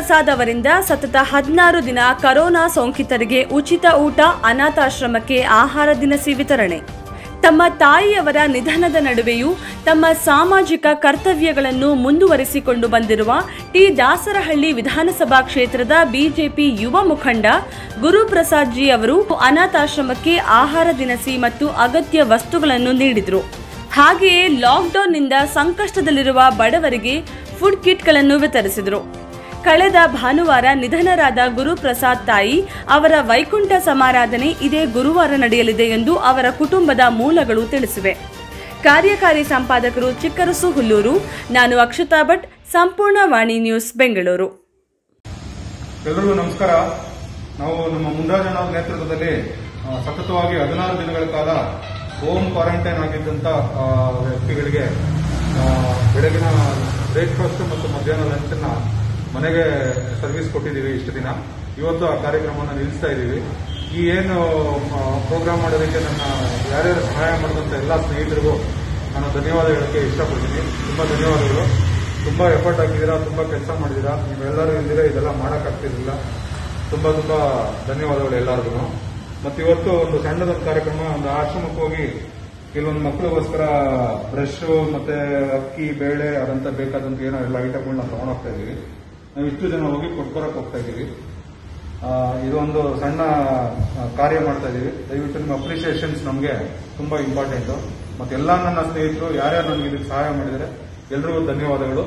ಗುರುಪ್ರಸಾದ್ ಅವರಿಂದ ಸತತ ಹದಿನಾರು ದಿನ ಕರೋನಾ ಸೋಂಕಿತರಿಗೆ ಉಚಿತ ಊಟ ಅನಾಥಾಶ್ರಮಕ್ಕೆ ಆಹಾರ ದಿನಸಿ ವಿತರಣೆ ತಮ್ಮ ತಾಯಿಯವರ ನಿಧನದ ನಡುವೆಯೂ ತಮ್ಮ ಸಾಮಾಜಿಕ ಕರ್ತವ್ಯಗಳನ್ನು ಮುಂದುವರಿಸಿಕೊಂಡು ಬಂದಿರುವ ಟಿ ದಾಸರಹಳ್ಳಿ ವಿಧಾನಸಭಾ ಕ್ಷೇತ್ರದ ಬಿಜೆಪಿ ಯುವ ಮುಖಂಡ ಗುರುಪ್ರಸಾದ್ ಜಿ ಅವರು ಅನಾಥಾಶ್ರಮಕ್ಕೆ ಆಹಾರ ದಿನಸಿ ಮತ್ತು ಅಗತ್ಯ ವಸ್ತುಗಳನ್ನು ನೀಡಿದರು ಹಾಗೆಯೇ ಲಾಕ್ಡೌನ್ನಿಂದ ಸಂಕಷ್ಟದಲ್ಲಿರುವ ಬಡವರಿಗೆ ಫುಡ್ ಕಿಟ್ಗಳನ್ನು ವಿತರಿಸಿದರು ಕಳೆದ ಭಾನುವಾರ ನಿಧನರಾದ ಗುರುಪ್ರಸಾದ್ ತಾಯಿ ಅವರ ವೈಕುಂಠ ಸಮಾರಾಧನೆ ಇದೇ ಗುರುವಾರ ನಡೆಯಲಿದೆ ಎಂದು ಅವರ ಕುಟುಂಬದ ಮೂಲಗಳು ತಿಳಿಸಿವೆ ಕಾರ್ಯಕಾರಿ ಸಂಪಾದಕರು ಚಿಕ್ಕರಸು ಹುಲ್ಲೂರು ನಾನು ಅಕ್ಷತಾ ಭಟ್ ಸಂಪೂರ್ಣ ವಾಣಿ ನ್ಯೂಸ್ ಬೆಂಗಳೂರು ಎಲ್ಲರಿಗೂ ನಮಸ್ಕಾರ ನಾವು ನಮ್ಮ ಮುಂದಾಜನ ನೇತೃತ್ವದಲ್ಲಿ ಆ, ಸತತವಾಗಿ ಹದಿನಾರು ದಿನಗಳ ಕಾಲ ಹೋಮ್ ಕ್ವಾರಂಟೈನ್ ಆಗಿದ್ದಂತ ಆ, ವ್ಯಕ್ತಿಗಳಿಗೆ ಆ, ಬೆಳಗಿನ ಬ್ರೇಕ್ಫಾಸ್ಟ್ ಮತ್ತು ಮಧ್ಯಾಹ್ನ ಲಂಚನ್ನ ಮನೆಗೆ ಸರ್ವಿಸ್ ಕೊಟ್ಟಿದ್ದೀವಿ ಇಷ್ಟು ದಿನ ಇವತ್ತು ಆ ಕಾರ್ಯಕ್ರಮವನ್ನು ನಿಲ್ಲಿಸ್ತಾ ಇದ್ದೀವಿ ಈ ಏನು ಪ್ರೋಗ್ರಾಮ್ ಮಾಡೋದಕ್ಕೆ ನನ್ನ ಯಾರ್ಯಾರು ಸಹಾಯ ಮಾಡಿದಂಥ ಎಲ್ಲ ಸ್ನೇಹಿತರಿಗೂ ನಾನು ಧನ್ಯವಾದ ಹೇಳಕ್ಕೆ ಇಷ್ಟಪಡ್ತೀನಿ ತುಂಬಾ ಧನ್ಯವಾದಗಳು ತುಂಬಾ ಎಫರ್ಟ್ ಹಾಕಿದ್ದೀರಾ ತುಂಬಾ ಕೆಲಸ ಮಾಡಿದ್ದೀರಾ ನೀವೆಲ್ಲರೂ ಇಲ್ದಿರ ಇದೆಲ್ಲ ಮಾಡೋಕ್ಕಾಗ್ತಿರ್ಲಿಲ್ಲ ತುಂಬಾ ತುಂಬಾ ಧನ್ಯವಾದಗಳು ಎಲ್ಲರಿಗೂ ಮತ್ತೆ ಇವತ್ತು ಒಂದು ಸಣ್ಣದೊಂದು ಕಾರ್ಯಕ್ರಮ ಒಂದು ಆಶ್ರಮಕ್ಕೆ ಹೋಗಿ ಕೆಲವೊಂದು ಮಕ್ಕಳಿಗೋಸ್ಕರ ಬ್ರಷ್ ಮತ್ತೆ ಅಕ್ಕಿ ಬೇಳೆ ಅದಂತ ಬೇಕಾದಂತ ಏನೋ ಎಲ್ಲ ಐಟಮ್ಗಳನ್ನ ತಗೊಂಡ್ ಹೋಗ್ತಾ ಇದೀವಿ ನಾವು ಇಷ್ಟು ಜನ ಹೋಗಿ ಕೊಟ್ಕೊರಕ್ ಹೋಗ್ತಾ ಇದೀವಿ ಆ, ಇದೊಂದು ಸಣ್ಣ ಆ, ಕಾರ್ಯ ಮಾಡ್ತಾ ಇದೀವಿ ದಯವಿಟ್ಟು ನಿಮ್ಮ ಅಪ್ರಿಸಿಯೇಷನ್ಸ್ ನಮಗೆ ತುಂಬಾ ಇಂಪಾರ್ಟೆಂಟ್ ಮತ್ತೆ ಎಲ್ಲಾ ನನ್ನ ಸ್ನೇಹಿತರು ಯಾರ್ಯಾರು ನನಗೆ ಇದಕ್ಕೆ ಸಹಾಯ ಮಾಡಿದರೆ ಎಲ್ರಿಗೂ ಧನ್ಯವಾದಗಳು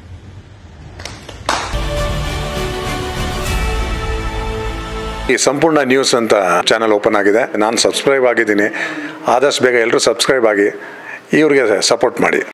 ಈ ಸಂಪೂರ್ಣ ನ್ಯೂಸ್ ಅಂತ ಚಾನಲ್ ಓಪನ್ ಆಗಿದೆ ನಾನು ಸಬ್ಸ್ಕ್ರೈಬ್ ಆಗಿದ್ದೀನಿ ಆದಷ್ಟು ಬೇಗ ಎಲ್ಲರೂ ಸಬ್ಸ್ಕ್ರೈಬ್ ಆಗಿ ಇವ್ರಿಗೆ ಸಪೋರ್ಟ್ ಮಾಡಿ